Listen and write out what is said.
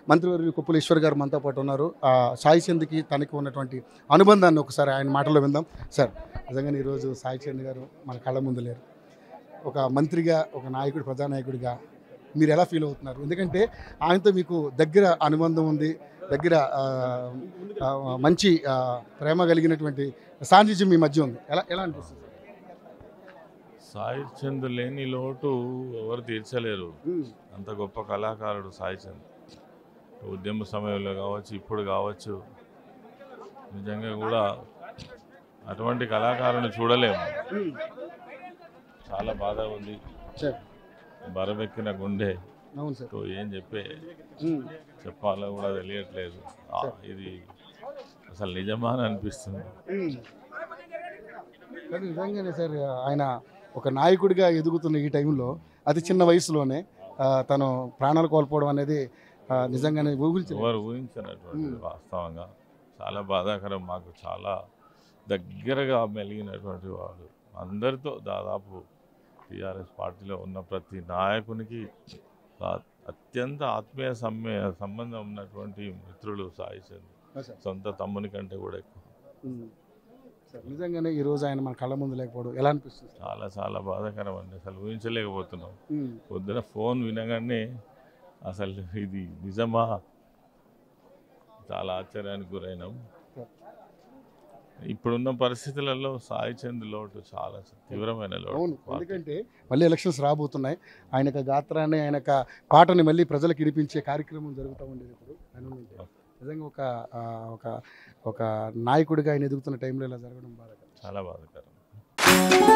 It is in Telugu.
మంత్రివర్యులు కుప్పల ఈశ్వర్ గారు మనతో పాటు ఉన్నారు ఆ, సాయి చంద్కి తనకి ఉన్నటువంటి అనుబంధాన్ని ఒకసారి ఆయన మాటలో విందాం సార్ నిజంగానే ఈరోజు సాయి చంద్ గారు మన కళ్ళ ముందు లేరు ఒక మంత్రిగా ఒక నాయకుడు ప్రజానాయకుడిగా మీరు ఎలా ఫీల్ అవుతున్నారు ఎందుకంటే ఆయనతో మీకు దగ్గర అనుబంధం ఉంది దగ్గర ఆ, ఆ, మంచి ఆ, ప్రేమ కలిగినటువంటి సాన్నిధ్యం మీ మధ్య ఉంది ఎలా ఎలా అనిపిస్తుంది సాయి చంద్ లేని లోటు ఎవరు తీర్చలేరు ఉమ్, అంత గొప్ప కళాకారుడు సాయి చంద్ ఉద్యమ సమయంలో కావచ్చు ఇప్పుడు కావచ్చు నిజంగా కూడా అటువంటి కళాకారుని చూడలేము ఉమ్, చాలా బాధ ఉంది సార్ బరబెక్కిన గుండె అవును సార్ తో ఏం చెప్పే ఉమ్, చెప్పాలో కూడా తెలియట్లేదు ఆ, ఇది అసలు నిజమా అని అనిపిస్తుంది ఉమ్. కానీ నిజంగానే సార్ ఆయన ఒక నాయకుడిగా ఎదుగుతున్న ఈ టైంలో అతి చిన్న వయసులోనే ఆ, తను ప్రాణాలు కోల్పోవడం అనేది ఆ, నిజంగానే ఊహించలేదు ఎవరు ఊహించినటువంటిది వాస్తవంగా చాలా బాధాకరం మాకు చాలా దగ్గరగా మెలిగినటువంటి వాడు అందరితో దాదాపు టీఆర్ఎస్ పార్టీలో ఉన్న ప్రతి నాయకునికి ఆ- అత్యంత ఆత్మీయ సమ్మె సంబంధం ఉన్నటువంటి మిత్రులు సాయి చంద్ ఆ, సార్ సొంత తమ్ముని కంటే కూడా ఎక్కువ ఉమ్. సార్ నిజంగానే ఈ రోజు ఆయన మన కళ్ళ ముందు లేకపోవడం ఎలా అనిపిస్తుంది సార్? చాలా చాలా బాధాకరం అండి అసలు ఊహించలేకపోతున్నాం ఉమ్, పొద్దున ఫోన్ వినగానే అసలు ఇది నిజమా చాలా ఆశ్చర్యానికి గురైనాం ఇప్పుడున్న పరిస్థితులలో సాయి చంద్ లోటు చాలా తీవ్రమైన అవును లోటు ఎందుకంటే మళ్ళీ ఎలక్షన్స్ రాబోతున్నాయి ఆయన యొక్క గాత్రాన్ని ఆయన యొక్క పాటని మళ్ళీ ప్రజలకు వినిపించే కార్యక్రమం జరుగుతూ ఉండేది ఇప్పుడు ఆయన ఉండింటే. నిజంగా ఒక ఆ, ఒక ఒక నాయకుడిగా ఆయన ఎదుగుతున్న టైంలో ఇలా జరగడం బాధ చాలా బాధాకరం